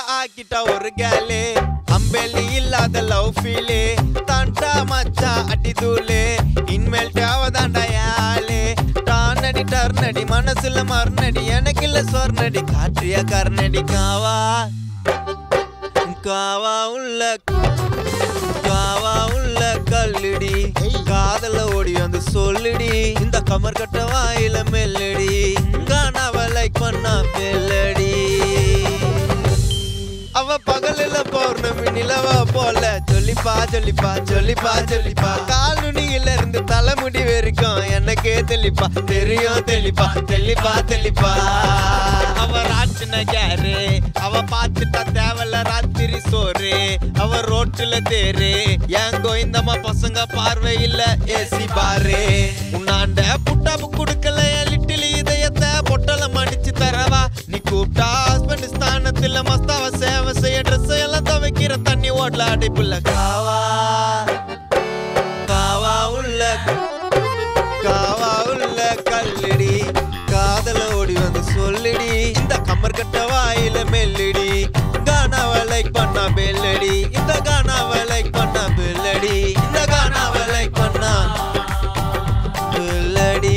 ஆக்கிட்டா ஒரு கேலு அம்பெல்லி இல்லாத லவ் ஃபீலே தாண்டா மச்சா அடி தூளே இன்மேல் தேவதாண்டா யாலே டானடி டர்னடி மனசுல மர்னடி எனக்கு இல்ல சொர்ணடி காற்றிய கர்ணடி காவா காவா உள்ள காவா உள்ள கல்லுடி காதல ஓடி வந்து சொல்லுடி இந்த கமர் கட்ட வாயில மெல்லடி காணாவ லைக் பண்ணா பெல்லடி அவ பகலில பௌர்ணமி நிலவா போல சொல்லிப்பா சொல்லிப்பா சொல்லிப்பா சொல்லிப்பா கால் நுனியில இருந்து தலைமுடி வரைக்கும் எனக்கே தெளிப்பா தெரியும் தெளிப்பா தெளிப்பா தெளிப்பா அவ ராட்டின கேரு அவ பார்த்துட்டா தேவல ராத்திரி சோறு அவ ரோட்டுல தேரு என் கோயந்தம்மா பசங்க பார்வை இல்ல ஏசி பாரு உன்னாண்ட புட்டாப்பு குடுக்கல என் லிட்டில் இதயத்தை பொட்டல மடிச்சு தரவா நீ கூப்பிட்டா ஹஸ்பண்ட் ஸ்தானத்துல மஸ்தாவ சேவை செய்ய ட்ரெஸ் எல்லாம் துவைக்கிற தண்ணி ஓடல அடைப்புல காவா காவா உள்ள காவா உள்ள கல்லடி காதல ஓடி வந்து சொல்லுடி இந்த கம்மர் கட்ட வாயில மெல்லடி கானாவை லைக் பண்ணா பெல்லடி இந்த கானாவை லைக் பண்ணா பெல்லடி இந்த கானாவை லைக் பண்ணா பெல்லடி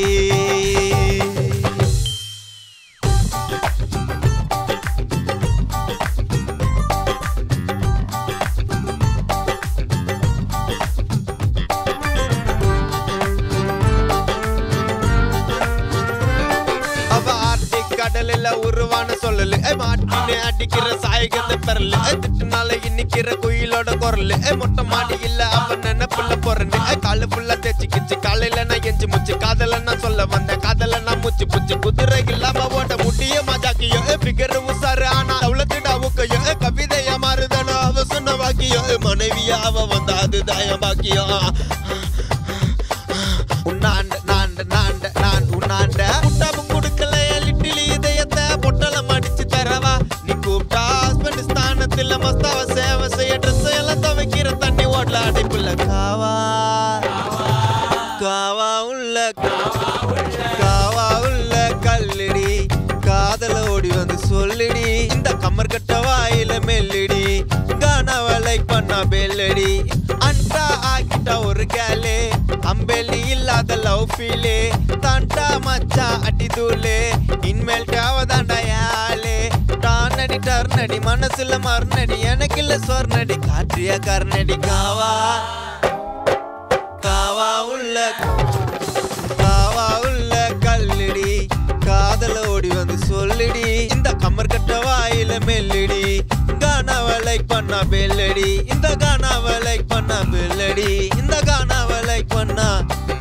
அவ ஆர்டிக் கடலில் உருவான சொல்லலு ஏ மாட்டினு அடிக்கிற சாயகத்தை பெறல ஏ திட்டுனால இன்னிக்கிற குயிலோட குரல் ஏ மொட்டை மாடி இல்ல அவ நினைப்புல பொறண்டு ஏ காலு ஃபுல்லா தேய்ச்சிக்கிச்சு காலையில நான் எஞ்சி முச்சு காதல நான் சொல்ல வந்தேன் காதல நான் முச்சு புச்சு குதிரை இல்லாம ஓட முடிய மஜாக்கியோ ஏ பிகர் உசாரு ஆனா அவ்வளோத்துடா ஊக்கையோ ஏ கவிதையா மாறுதானோ அவ சொன்ன வாக்கியோ ஏ மனைவியா அவ வந்தா அதுதான் என் பாக்கியம் உன்னாண்ட நாண்ட நாண்ட நான் உன்னாண்ட முட்டாப்பு குடுக்கல என் லிட்டில் இதயத்தை பொட்டலம் அடிச்சு தரவா நீ கூப்பிட்டா ஹஸ்பண்ட் ஸ்தானத்துல மஸ்தாவ சேவை செய்ய ட்ரெஸ் எல்லாம் துவைக்கிற தண்ணி ஓடல அடைப்புல காவா காவா உள்ள காவா உள்ள கல்லடி காதல ஓடி வந்து சொல்லுடி இந்த கம்மர் கட்ட வாயில மெல்லடி கானாவ லைக் பண்ணா பெல்லடி அண்டா ஆக்கிட்டா ஒரு கேலு அம்பெல்லி இல்லாத லவ் ஃபீலே தாண்டா மச்சா அடி தூளே இன்மேல் தேவதாண்டா யாலே டானடி டர்னடி மனசுல மர்னடி எனக்கு இல்ல சொர்ணடி காற்றிய கர்ணடி காவா காவா உள்ள காவா உள்ள கல்லடி காதல ஓடி வந்து சொல்லுடி இந்த கம்மர் கட்ட வாயில மெல்லடி கானாவை லைக் பண்ணா பெல்லடி இந்த கானாவை லைக் பண்ணா பெல்லடி இந்த கானாவை லைக் பண்ணா